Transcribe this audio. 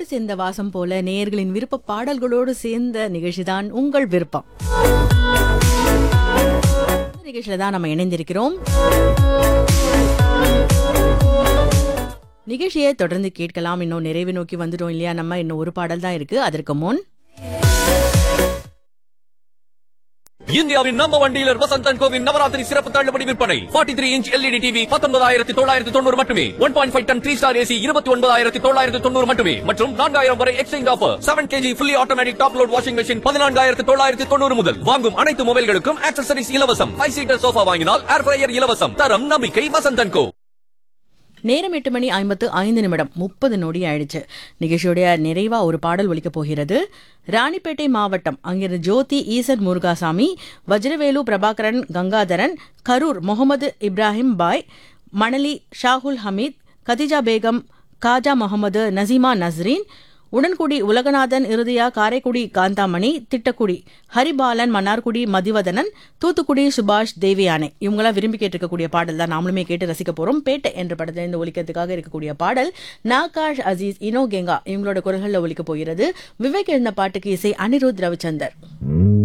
சேர்ந்த வாசம் போல நேயர்களின் விருப்ப பாடல்களோடு சேர்ந்த நிகழ்ச்சிதான் உங்கள் விருப்பம் இந்த நிகழ்ச்சியில தான் நம்ம இணைந்திருக்கிறோம் நிகழ்ச்சியை தொடர்ந்து கேட்கலாம் இன்னும் நிறைவு நோக்கி வந்துட்டோம் இல்லையா நம்ம இன்னும் ஒரு பாடல் தான் இருக்கு அதற்கு முன் இந்தியாவின் நம்பர் ஒன் டீலர் வசந்தன் கோவின் நவராத்திரி சிறப்பு தள்ளுபடி விற்பனை 43 த்ரீ இன்ச் எல்இடி டிவி பத்தொன்பதாயிரத்தி தொள்ளாயிரத்தி தொண்ணூறு மட்டுமே one point five ton three star AC இருபத்தி ஒன்பதாயிரத்தி தொள்ளாயிரத்தி தொண்ணூறு மட்டுமே மற்றும் நான்காயிரம் வரை exchange offer seven KG fully automatic top load washing machine பதினான்காயிரத்தி தொள்ளாயிரத்தி தொண்ணூறு முதல் வாங்கும் அனைத்து மொபைல்களுக்கும் ஆக்சசரிஸ் இலவசம் ஃபைவ் சீட்டர் சோஃபா வாங்கினால் ஏர் ஃப்ரையர் இலவசம் தரம் நம்பிக்கை வசந்தன் கோ நேரம் எட்டு மணி ஐம்பத்து ஐந்து நிமிடம் முப்பது நொடி ஆயிடுச்சு நிகழ்ச்சியுடைய நிறைவா ஒரு பாடல் ஒலிக்கப் போகிறது ராணிப்பேட்டை மாவட்டம் அங்கிருந்து ஜோதி ஈசன் முருகாசாமி வஜ்ரவேலு பிரபாகரன் கங்காதரன் கரூர் முகமது இப்ராஹிம் பாய் மணலி ஷாகுல் ஹமீத் கதிஜா பேகம் காஜா முகமது நசீமா நஸ்ரீன் உடன்குடி உலகநாதன் இறுதியா காரைக்குடி காந்தாமணி திட்டக்குடி ஹரிபாலன் மன்னார்குடி மதிவதனன் தூத்துக்குடி சுபாஷ் தேவியானை இவங்களாம் விரும்பி கேட்டிருக்கக்கூடிய பாடல் தான் நாமளுமே கேட்டு ரசிக்க போறோம் பேட்டை என்ற படத்திலிருந்து ஒலிக்கிறதுக்காக இருக்கக்கூடிய பாடல் நாகாஷ் அசீஸ் இனோ கெங்கா இவங்களோட குரல்களில் ஒலிக்க போகிறது விவேக் எழுந்த பாட்டுக்கு இசை அனிருத் ரவிச்சந்தர் Mm.